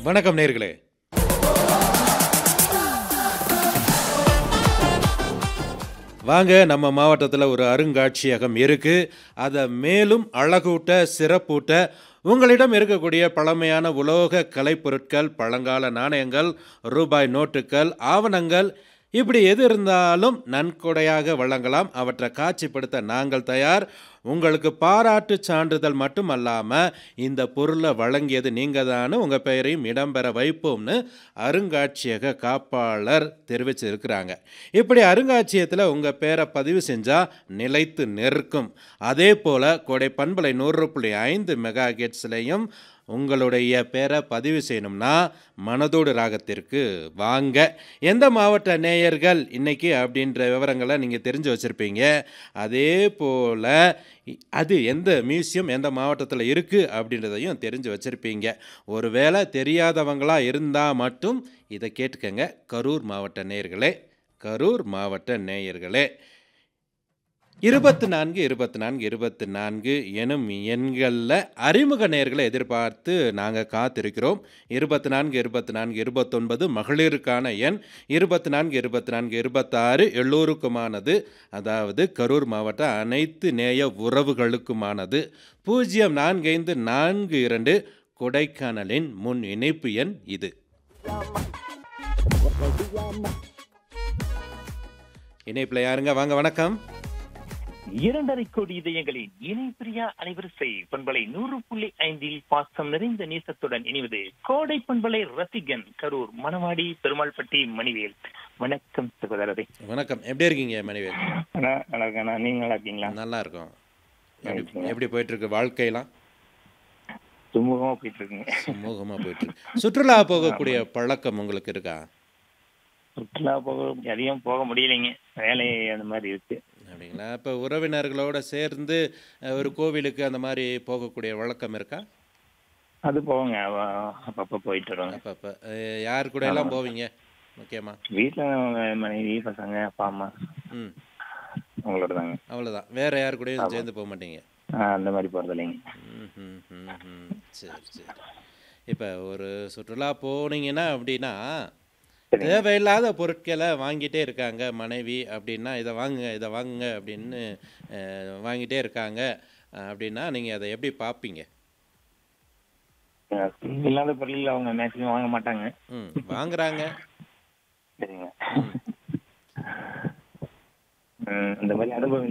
வணக்கம் நேர்களே வாங்க நம்ம மாவட்டத்தில் ஒரு அருங்காட்சியகம் இருக்கு அதை மேலும் அழகூட்ட சிறப்பூட்ட உங்களிடம் இருக்கக்கூடிய பழமையான உலோக கலைப்பொருட்கள் பழங்கால நாணயங்கள் ரூபாய் நோட்டுகள் ஆவணங்கள் இப்படி எது இருந்தாலும் நன்கொடையாக வழங்கலாம் அவற்றை காட்சிப்படுத்த நாங்கள் தயார் உங்களுக்கு பாராட்டு சான்றிதழ் மட்டும் அல்லாமல் இந்த பொருளை வழங்கியது நீங்கள் தானே உங்கள் பெயரையும் இடம்பெற வைப்போம்னு அருங்காட்சியக காப்பாளர் தெரிவிச்சிருக்கிறாங்க இப்படி அருங்காட்சியகத்தில் உங்கள் பேரை பதிவு செஞ்சால் நிலைத்து நிற்கும் அதே போல் கோடை பண்பலை நூறு புள்ளி ஐந்து மெகா ஹெட்ஸ்லையும் உங்களுடைய பேரை பதிவு செய்யணும்னா மனதோடு ராகத்திற்கு வாங்க எந்த மாவட்ட நேயர்கள் இன்னைக்கு அப்படின்ற விவரங்களை நீங்கள் தெரிஞ்சு வச்சுருப்பீங்க அதே போல் அது எந்த மியூசியம் எந்த மாவட்டத்தில் இருக்குது அப்படின்றதையும் தெரிஞ்சு வச்சுருப்பீங்க ஒருவேளை தெரியாதவங்களாக இருந்தால் மட்டும் இதை கேட்டுக்கங்க கரூர் மாவட்ட நேயர்களே கரூர் மாவட்ட நேயர்களே இருபத்தி நான்கு இருபத்தி நான்கு இருபத்தி நான்கு எனும் எண்களில் அறிமுக நேர்களை எதிர்பார்த்து நாங்கள் காத்திருக்கிறோம் இருபத்தி நான்கு இருபத்தி நான்கு இருபத்தொன்பது மகளிருக்கான எண் இருபத்தி நான்கு இருபத்தி நான்கு இருபத்தாறு எல்லோருக்குமானது அதாவது கரூர் மாவட்ட அனைத்து நேய உறவுகளுக்குமானது பூஜ்ஜியம் நான்கு ஐந்து நான்கு இரண்டு கொடைக்கானலின் முன் இணைப்பு எண் இது இணைப்பில் யாருங்க வாங்க வணக்கம் இரண்டரை கோடி இதயங்களின் இணை பிரியா அலைவரிசை பண்பலை நூறு புள்ளி ஐந்தில் பாசம் நிறைந்த நேசத்துடன் இணைவது கோடை பண்பலை ரசிகன் கரூர் மணவாடி பெருமாள்பட்டி மணிவேல் வணக்கம் சகோதரரே வணக்கம் எப்படி இருக்கீங்க மணிவேல் அண்ணா நல்லா இருக்கேண்ணா நீங்க நல்லா இருக்கீங்களா நல்லா இருக்கும் எப்படி எப்படி போயிட்டு இருக்கு வாழ்க்கையெல்லாம் சுமூகமா போயிட்டு இருக்குங்க சுமூகமா போயிட்டு இருக்கு சுற்றுலா போகக்கூடிய பழக்கம் உங்களுக்கு இருக்கா சுற்றுலா போக அதிகம் போக முடியலைங்க வேலை அந்த மாதிரி இருக்கு அப்படிங்களா இப்போ உறவினர்களோட சேர்ந்து அஹ், ஒரு கோவிலுக்கு அந்த மாதிரி போகக்கூடிய வழக்கம் இருக்கா அது போவோங்க அவ- அப்பப்ப போயிட்டு வருவாங்க அப்பப்போ யார் கூட எல்லாம் போவீங்க முக்கியமா வீட்டுல அவங்க மனைவி பசங்க அப்பா அம்மா ம் அவங்களோட தாங்க அவ்வளோதான் வேற யார் கூடயும் சேர்ந்து போக மாட்டீங்க ஆஹ் அந்த மாதிரி போறது இல்லைங்க ம், ம், ம், ம். சரி சரி இப்போ ஒரு சுற்றுலா போனீங்கன்னா அப்படின்னா சரிங்க. தேவையில்லாத பொருட்களை வாங்கிட்டே இருக்காங்க மனைவி அப்படின்னா இதை வாங்குங்க இதை வாங்குங்க அப்படின்னு அஹ், வாங்கிட்டே இருக்காங்க அஹ், அப்படின்னா நீங்கள் அதை எப்படி பார்ப்பீங்க ஆஹ் இல்லாத பொருள் அவங்க மேக்சிமம் வாங்க மாட்டாங்க ம் வாங்குறாங்க சரிங்க ம், இந்த மாதிரி அனுபவம்